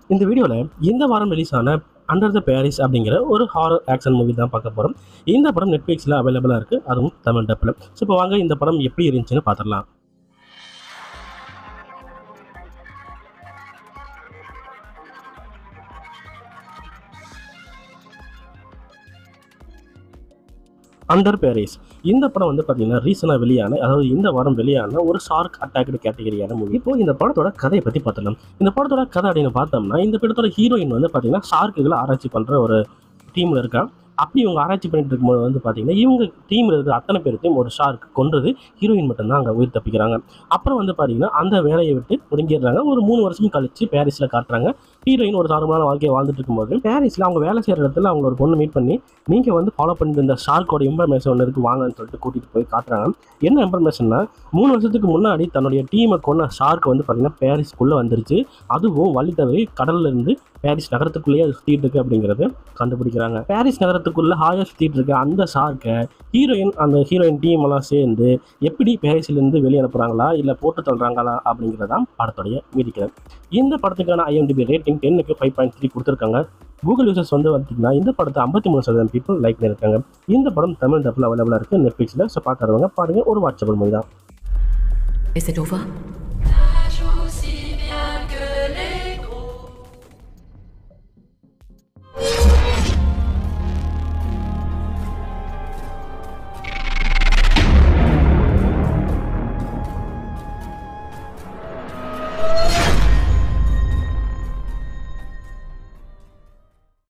இந்த வீடியோவில் இந்த வாரம் ரிலீஸ் ஆன அண்டர் த பேரிஸ் அப்படிங்கிற ஒரு ஹாரர் ஆக்ஷன் மூவி தான் பார்க்க போகிறோம் இந்த படம் நெட்ஃப்ளிக்ஸில் அவைலபிளாக இருக்குது அதுவும் தமிழ் டப்பில் ஸோ இப்போ வாங்க இந்த படம் எப்படி இருந்துச்சுன்னு பார்த்துடலாம் அண்டர் பேரிஸ் இந்த படம் வந்து பார்த்தீங்கன்னா ரீசனாக வெளியான அதாவது இந்த வாரம் வெளியான ஒரு ஷார்க் அட்டாக்டு கேட்டகரியான மூவி இப்போ இந்த படத்தோட கதையை பற்றி பார்த்தலாம் இந்த படத்தோட கதை அப்படின்னு பார்த்தோம்னா இந்த படத்தோட ஹீரோயின் வந்து பார்த்தீங்கன்னா ஷார்க்குகளை ஆராய்ச்சி பண்ணுற ஒரு டீமில் இருக்கா அப்படி இவங்க ஆராய்ச்சி பண்ணிட்டு இருக்கும்போது வந்து பார்த்தீங்கன்னா இவங்க டீமில் இருக்கிற அத்தனை பேர்த்தையும் ஒரு ஷார்க் கொன்றது ஹீரோயின் மட்டும்தான் அங்கே உயிர் தப்பிக்கிறாங்க அப்புறம் வந்து பார்த்தீங்கன்னா அந்த வேலையை விட்டு ஒதுங்கிடுறாங்க ஒரு மூணு வருஷம் கழிச்சு பாரிஸில் காட்டுறாங்க ஹீரோயின் ஒரு சாதாரணமான வாழ்க்கையை வாழ்ந்துட்டு இருக்கும்போது பாரிஸில் அவங்க வேலை செய்கிற இடத்துல அவங்க ஒரு பொண்ணு மீட் பண்ணி நீங்கள் வந்து ஃபாலோ பண்ணிட்டு இருந்த ஷார்க்கோட இன்ஃபர்மேஷன் ஒன்று இருக்கு வாங்கன்னு சொல்லிட்டு கூட்டிகிட்டு போய் காட்டுறாங்க என்ன இன்ஃபர்மேஷன்னா மூணு வருஷத்துக்கு முன்னாடி தன்னுடைய டீமை கொண்ட ஷார்க் வந்து பார்த்தீங்கன்னா பாரிஸ்க்குள்ளே வந்துருச்சு அதுவும் வழி தவறி கடல்ல இருந்து பாரிஸ் நகரத்துக்குள்ளேயே அது சுற்றிட்டு இருக்கு அப்படிங்கிறத கண்டுபிடிக்கிறாங்க பாரிஸ் நகரத்துக்குள்ளே ஹாயாக சுற்றிட்டு இருக்க அந்த ஷார்க்கை ஹீரோயின் அந்த ஹீரோயின் டீம் எல்லாம் சேர்ந்து எப்படி பாரிஸ்லேருந்து வெளியே அனுப்புகிறாங்களா இல்லை போட்டு தள்ளுறாங்களா அப்படிங்கிறதான் படத்துடைய மீதிக்கிறது இந்த படத்துக்கான ஐஎம்டிபி ரேட்டிங் டென்னுக்கு ஃபைவ் பாயிண்ட் த்ரீ கொடுத்துருக்காங்க கூகுள் யூசர்ஸ் வந்து பார்த்தீங்கன்னா இந்த படத்தை ஐம்பத்தி மூணு சதவீதம் பீப்புள் லைக் பண்ணியிருக்காங்க இந்த படம் தமிழ் டப்பில் அவைலபிளாக இருக்குது நெட்ஃப்ளிக்ஸில் ஸோ பார்க்குறவங்க பாருங்கள் ஒரு வாட்சபிள் மூவி தான் Is it over?